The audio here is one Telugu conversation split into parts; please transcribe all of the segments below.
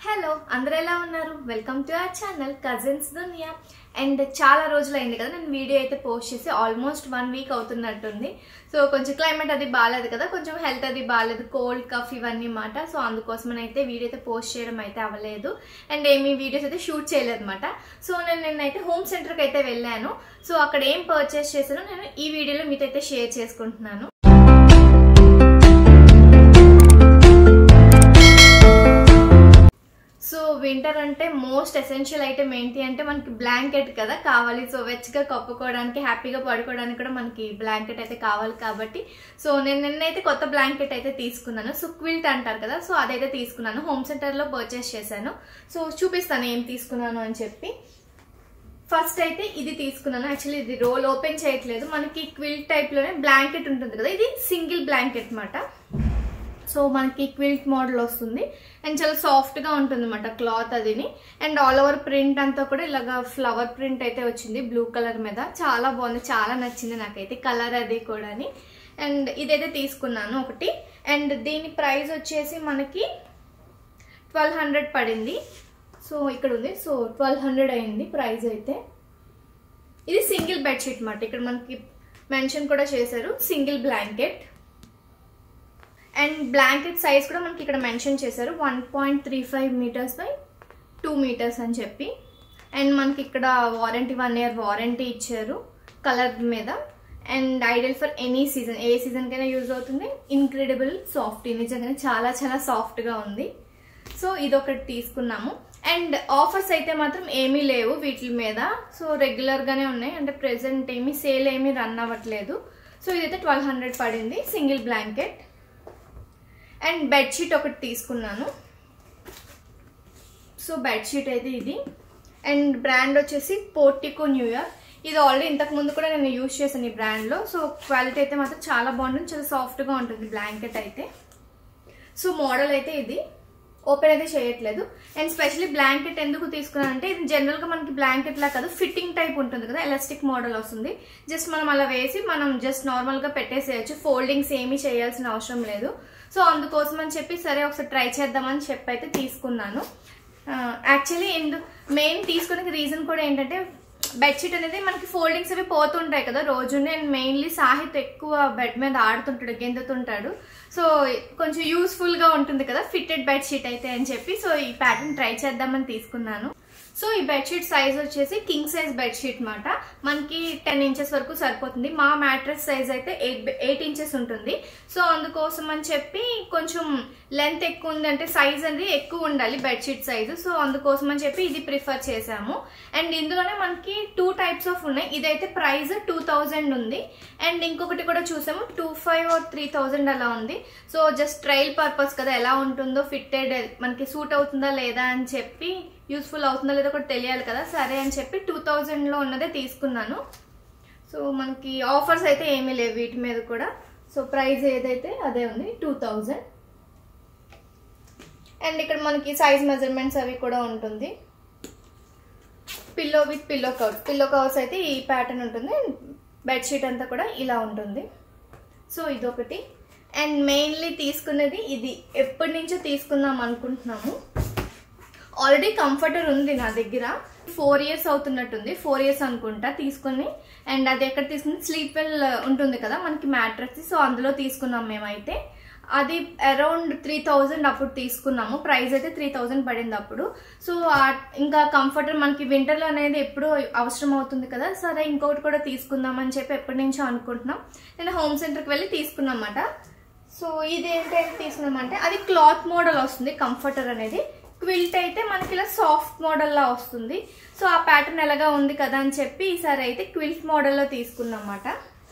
హలో అందరూ ఎలా ఉన్నారు welcome to our channel cousins Duniya and చాలా రోజులు అయింది కదా నేను వీడియో అయితే పోస్ట్ చేసి ఆల్మోస్ట్ వన్ వీక్ అవుతున్నట్టుంది సో కొంచెం క్లైమేట్ అది బాగాలేదు కదా కొంచెం హెల్త్ అది బాగాలేదు కోల్డ్ కఫ్ ఇవన్నీ మాట సో అందుకోసం అయితే వీడియో అయితే పోస్ట్ చేయడం అయితే అవ్వలేదు అండ్ ఏమీ వీడియోస్ అయితే షూట్ చేయలేదు అనమాట సో నేను నిన్నైతే హోమ్ సెంటర్కి అయితే వెళ్ళాను సో అక్కడ ఏం పర్చేస్ చేశానో నేను ఈ వీడియోలో మీతో అయితే షేర్ చేసుకుంటున్నాను సో వింటర్ అంటే మోస్ట్ ఎసెన్షియల్ ఐటమ్ ఏంటి అంటే మనకి బ్లాంకెట్ కదా కావాలి సో వెచ్చగా కప్పుకోవడానికి హ్యాపీగా పడుకోవడానికి కూడా మనకి బ్లాంకెట్ అయితే కావాలి కాబట్టి సో నేను నిన్నైతే కొత్త బ్లాంకెట్ అయితే తీసుకున్నాను సో క్విల్ట్ అంటారు కదా సో అదైతే తీసుకున్నాను హోమ్ సెంటర్లో పర్చేస్ చేశాను సో చూపిస్తాను ఏం తీసుకున్నాను అని చెప్పి ఫస్ట్ అయితే ఇది తీసుకున్నాను యాక్చువల్లీ ఇది రోల్ ఓపెన్ చేయట్లేదు మనకి క్విల్ట్ టైప్లోనే బ్లాంకెట్ ఉంటుంది కదా ఇది సింగిల్ బ్లాంకెట్ అనమాట సో మనకి క్విల్ట్ మోడల్ వస్తుంది అండ్ చాలా సాఫ్ట్గా ఉంటుంది అనమాట క్లాత్ అదిని అండ్ ఆల్ ఓవర్ ప్రింట్ అంతా కూడా ఇలాగా ఫ్లవర్ ప్రింట్ అయితే వచ్చింది బ్లూ కలర్ మీద చాలా బాగుంది చాలా నచ్చింది నాకైతే కలర్ అది కూడా అండ్ ఇదైతే తీసుకున్నాను ఒకటి అండ్ దీని ప్రైస్ వచ్చేసి మనకి ట్వెల్వ్ హండ్రెడ్ పడింది సో ఇక్కడ ఉంది సో ట్వెల్వ్ హండ్రెడ్ అయింది ప్రైస్ అయితే ఇది సింగిల్ బెడ్షీట్ అన్నమాట ఇక్కడ మనకి మెన్షన్ కూడా చేశారు single blanket and blanket size కూడా మనకి ఇక్కడ మెన్షన్ చేశారు one point three five metres by two metres అని చెప్పి అండ్ మనకి ఇక్కడ వారంటీ వన్ ఇయర్ వారంటీ ఇచ్చారు కలర్ మీద and ideal for any season ఏ సీజన్కైనా యూజ్ అవుతుంది ఇన్క్రెడిబుల్ సాఫ్ట్ నిజంగానే చాలా చాలా సాఫ్ట్గా ఉంది సో ఇదొకటి తీసుకున్నాము అండ్ ఆఫర్స్ అయితే మాత్రం ఏమీ లేవు వీటి మీద సో రెగ్యులర్గానే ఉన్నాయి అంటే ప్రెసెంట్ ఏమీ సేల్ ఏమీ రన్ అవ్వట్లేదు సో ఇదైతే ట్వెల్వ్ హండ్రెడ్ పడింది సింగిల్ బ్లాంకెట్ అండ్ బెడ్షీట్ ఒకటి తీసుకున్నాను సో బెడ్షీట్ అయితే ఇది అండ్ బ్రాండ్ వచ్చేసి పోర్టికో న్యూయార్క్ ఇది ఆల్రెడీ ఇంతకు ముందు కూడా నేను యూజ్ చేశాను ఈ బ్రాండ్లో సో క్వాలిటీ అయితే మాత్రం చాలా బాగుంటుంది చాలా సాఫ్ట్గా ఉంటుంది బ్లాంకెట్ అయితే సో మోడల్ అయితే ఇది ఓపెన్ అయితే చేయట్లేదు అండ్ స్పెషల్లీ బ్లాంకెట్ ఎందుకు తీసుకున్నానంటే ఇది జనరల్గా మనకి బ్లాంకెట్ లా కాదు ఫిట్టింగ్ టైప్ ఉంటుంది కదా ఎలాస్టిక్ మోడల్ వస్తుంది జస్ట్ మనం అలా వేసి మనం జస్ట్ నార్మల్గా పెట్టేసేయచ్చు ఫోల్డింగ్స్ ఏమీ చేయాల్సిన అవసరం లేదు సో అందుకోసం అని చెప్పి సరే ఒకసారి ట్రై చేద్దామని చెప్పి అయితే తీసుకున్నాను యాక్చువల్లీ ఎందు మెయిన్ తీసుకునే రీజన్ కూడా ఏంటంటే బెడ్షీట్ అనేది మనకి ఫోల్డింగ్స్ అవి పోతుంటాయి కదా రోజు నేను మెయిన్లీ సాహిత్ ఎక్కువ బెడ్ మీద ఆడుతుంటాడు గెంతుతుంటాడు సో కొంచెం యూస్ఫుల్గా ఉంటుంది కదా ఫిట్టెడ్ బెడ్షీట్ అయితే అని చెప్పి సో ఈ ప్యాటర్న్ ట్రై చేద్దామని తీసుకున్నాను సో ఈ బెడ్షీట్ సైజ్ వచ్చేసి కింగ్ సైజ్ బెడ్షీట్ మాట మనకి టెన్ ఇంచెస్ వరకు సరిపోతుంది మా మ్యాట్రెస్ సైజ్ అయితే ఎయిట్ ఎయిట్ ఇంచెస్ ఉంటుంది సో అందుకోసం అని చెప్పి కొంచెం లెంత్ ఎక్కువ ఉంది అంటే సైజ్ అనేది ఎక్కువ ఉండాలి బెడ్షీట్ సైజు సో అందుకోసం అని చెప్పి ఇది ప్రిఫర్ చేసాము అండ్ ఇందులోనే మనకి టూ టైప్స్ ఆఫ్ ఉన్నాయి ఇదైతే ప్రైస్ టూ థౌజండ్ ఉంది అండ్ ఇంకొకటి కూడా చూసాము two five or three thousand అలా ఉంది సో జస్ట్ ట్రయల్ పర్పస్ కదా ఎలా ఉంటుందో ఫిట్టెడ్ మనకి సూట్ అవుతుందా లేదా అని చెప్పి యూస్ఫుల్ అవుతుందో లేదో కూడా తెలియాలి కదా సరే అని చెప్పి టూ థౌజండ్లో ఉన్నదే తీసుకున్నాను సో మనకి ఆఫర్స్ అయితే ఏమీ లేవు వీటి మీద కూడా సో ప్రైస్ ఏదైతే అదే ఉంది టూ థౌజండ్ అండ్ ఇక్కడ మనకి సైజ్ మెజర్మెంట్స్ అవి కూడా ఉంటుంది pillow with pillow covers pillow covers అయితే ఈ ప్యాటర్న్ ఉంటుంది బెడ్షీట్ అంతా కూడా ఇలా ఉంటుంది సో ఇదొకటి అండ్ మెయిన్లీ తీసుకున్నది ఇది ఎప్పటి నుంచో తీసుకుందాం అనుకుంటున్నాము ఆల్రెడీ కంఫర్టర్ ఉంది నా దగ్గర ఫోర్ ఇయర్స్ అవుతున్నట్టుంది ఫోర్ ఇయర్స్ అనుకుంటా తీసుకుని అండ్ అది ఎక్కడ తీసుకుని స్లీప్ వెల్ ఉంటుంది కదా మనకి మ్యాట్రస్ సో అందులో తీసుకున్నాం మేమైతే అది అరౌండ్ త్రీ థౌజండ్ అప్పుడు తీసుకున్నాము ప్రైస్ అయితే త్రీ థౌజండ్ పడింది అప్పుడు సో ఇంకా కంఫర్టర్ మనకి వింటర్లో అనేది ఎప్పుడు అవసరం అవుతుంది కదా సరే ఇంకొకటి కూడా తీసుకుందామని చెప్పి ఎప్పటి నుంచో అనుకుంటున్నాం నేను హోమ్ సెంటర్కి వెళ్ళి తీసుకున్నామాట సో ఇది ఏంటంటే తీసుకున్నామంటే అది క్లాత్ మోడల్ వస్తుంది కంఫర్టర్ అనేది క్విల్ట్ అయితే మనకి ఇలా సాఫ్ట్ మోడల్లా వస్తుంది సో ఆ ప్యాటర్న్ ఎలాగా ఉంది కదా అని చెప్పి ఈసారి అయితే క్విల్ట్ మోడల్లో తీసుకున్నమాట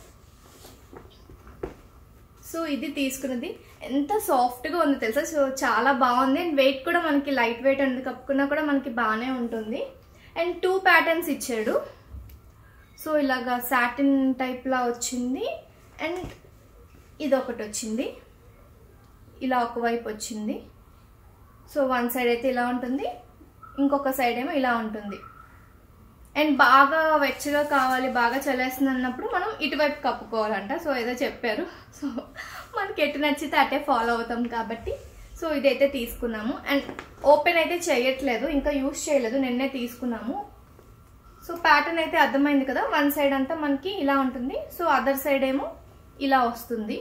సో ఇది తీసుకున్నది ఎంత సాఫ్ట్గా ఉంది తెలుసా సో చాలా బాగుంది అండ్ వెయిట్ కూడా మనకి లైట్ వెయిట్ ఉంది కప్పుకున్నా కూడా మనకి బాగానే ఉంటుంది అండ్ టూ ప్యాటర్న్స్ ఇచ్చాడు సో ఇలాగా సాటిన్ టైప్లా వచ్చింది అండ్ ఇది ఒకటి వచ్చింది ఇలా ఒకవైపు వచ్చింది సో వన్ సైడ్ అయితే ఇలా ఉంటుంది ఇంకొక సైడ్ ఏమో ఇలా ఉంటుంది అండ్ బాగా వెచ్చగా కావాలి బాగా చల్లేస్తుంది అన్నప్పుడు మనం ఇటువైపు కప్పుకోవాలంట సో ఏదో చెప్పారు సో మనకి ఎటు నచ్చితే అటే ఫాలో అవుతాం కాబట్టి సో ఇదైతే తీసుకున్నాము అండ్ ఓపెన్ అయితే చేయట్లేదు ఇంకా యూస్ చేయలేదు నిన్నే తీసుకున్నాము సో ప్యాటర్న్ అయితే అర్థమైంది కదా వన్ సైడ్ అంతా మనకి ఇలా ఉంటుంది సో అదర్ సైడ్ ఏమో ఇలా వస్తుంది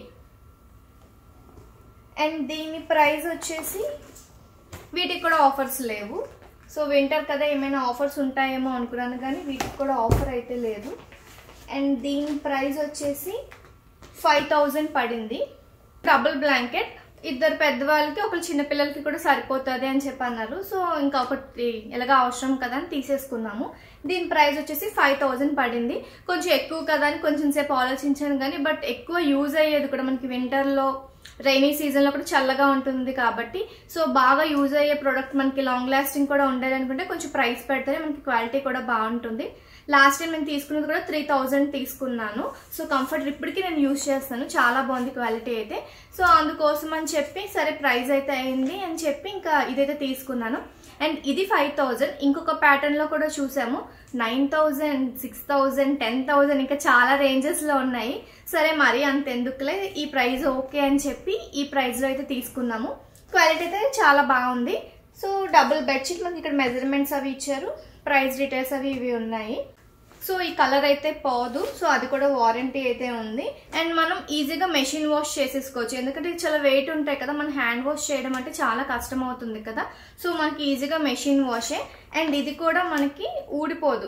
అండ్ దీని ప్రైస్ వచ్చేసి వీటికి కూడా ఆఫర్స్ లేవు సో వింటర్ కదా ఏమైనా ఆఫర్స్ ఉంటాయేమో అనుకున్నాను కానీ వీటికి కూడా ఆఫర్ అయితే లేదు అండ్ దీని ప్రైస్ వచ్చేసి ఫైవ్ థౌజండ్ పడింది డబుల్ బ్లాంకెట్ ఇద్దరు పెద్దవాళ్ళకి ఒకరు చిన్నపిల్లలకి కూడా సరిపోతుంది అని చెప్పి అన్నారు సో ఇంకా ఒకటి ఎలాగ అవసరం కదా అని తీసేసుకున్నాము దీని ప్రైస్ వచ్చేసి ఫైవ్ థౌజండ్ పడింది కొంచెం ఎక్కువ కదా అని కొంచెం సేపు ఆలోచించాను కానీ బట్ ఎక్కువ యూజ్ అయ్యేది కూడా మనకి వింటర్లో రైనీ సీజన్లో కూడా చల్లగా ఉంటుంది కాబట్టి సో బాగా యూజ్ అయ్యే ప్రోడక్ట్ మనకి లాంగ్ లాస్టింగ్ కూడా ఉండాలి అనుకుంటే కొంచెం ప్రైస్ పెడితేనే మనకి క్వాలిటీ కూడా బాగుంటుంది లాస్ట్ టైం నేను తీసుకున్నది కూడా త్రీ థౌజండ్ తీసుకున్నాను సో కంఫర్ట్ ఇప్పటికీ నేను యూజ్ చేస్తాను చాలా బాగుంది క్వాలిటీ అయితే సో అందుకోసం అని చెప్పి సరే ప్రైస్ అయితే అయింది అని చెప్పి ఇంకా ఇదైతే తీసుకున్నాను అండ్ ఇది ఫైవ్ థౌజండ్ ఇంకొక ప్యాటర్న్లో కూడా చూసాము nine thousand six thousand ten thousand ఇంకా చాలా రేంజెస్లో ఉన్నాయి సరే మరి అంత ఎందుకులే ఈ ప్రైస్ ఓకే అని చెప్పి ఈ ప్రైస్లో అయితే తీసుకున్నాము క్వాలిటీ అయితే చాలా బాగుంది సో డబుల్ బెడ్షీట్ మనకి ఇక్కడ మెజర్మెంట్స్ అవి ఇచ్చారు ప్రైస్ డీటెయిల్స్ అవి ఇవి ఉన్నాయి సో ఈ కలర్ అయితే పోదు సో అది కూడా వారంటీ అయితే ఉంది అండ్ మనం ఈజీగా మెషిన్ వాష్ చేసేసుకోవచ్చు ఎందుకంటే ఇది చాలా వెయిట్ ఉంటాయి కదా మనం హ్యాండ్ వాష్ చేయడం అంటే చాలా కష్టం అవుతుంది కదా సో మనకి ఈజీగా మెషిన్ వాషే అండ్ ఇది కూడా మనకి ఊడిపోదు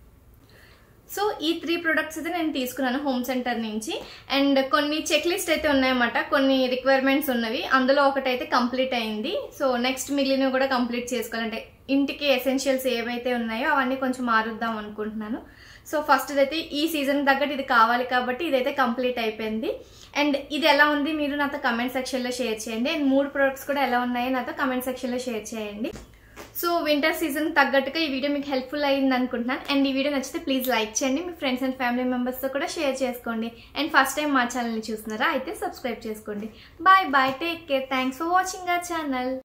సో ఈ త్రీ ప్రొడక్ట్స్ అయితే నేను తీసుకున్నాను హోమ్ సెంటర్ నుంచి అండ్ కొన్ని చెక్ లిస్ట్ అయితే ఉన్నాయన్నమాట కొన్ని రిక్వైర్మెంట్స్ ఉన్నవి అందులో ఒకటైతే కంప్లీట్ అయింది సో నెక్స్ట్ మిగిలినవి కూడా కంప్లీట్ చేసుకోవాలంటే ఇంటికి ఎసెన్షియల్స్ ఏవైతే ఉన్నాయో అవన్నీ కొంచెం మారుద్దాం అనుకుంటున్నాను సో ఫస్ట్ అయితే ఈ సీజన్ తగ్గట్టు ఇది కావాలి కాబట్టి ఇదైతే కంప్లీట్ అయిపోయింది అండ్ ఇది ఎలా ఉంది మీరు నాతో కమెంట్ సెక్షన్లో షేర్ చేయండి అండ్ మూడు ప్రొడక్ట్స్ కూడా ఎలా ఉన్నాయో నాతో కమెంట్ సెక్షన్లో షేర్ చేయండి సో వింటర్ సీజన్ తగ్గట్టుగా ఈ వీడియో మీకు హెల్ప్ఫుల్ అయ్యింది అనుకుంటున్నాను అండ్ ఈ వీడియో నచ్చితే ప్లీజ్ లైక్ చేయండి మీ ఫ్రెండ్స్ అండ్ ఫ్యామిలీ మెంబర్స్తో కూడా షేర్ చేసుకోండి అండ్ ఫస్ట్ టైం మా ఛానల్ని చూస్తున్నారా అయితే సబ్స్క్రైబ్ చేసుకోండి bye bye take care thanks for watching our channel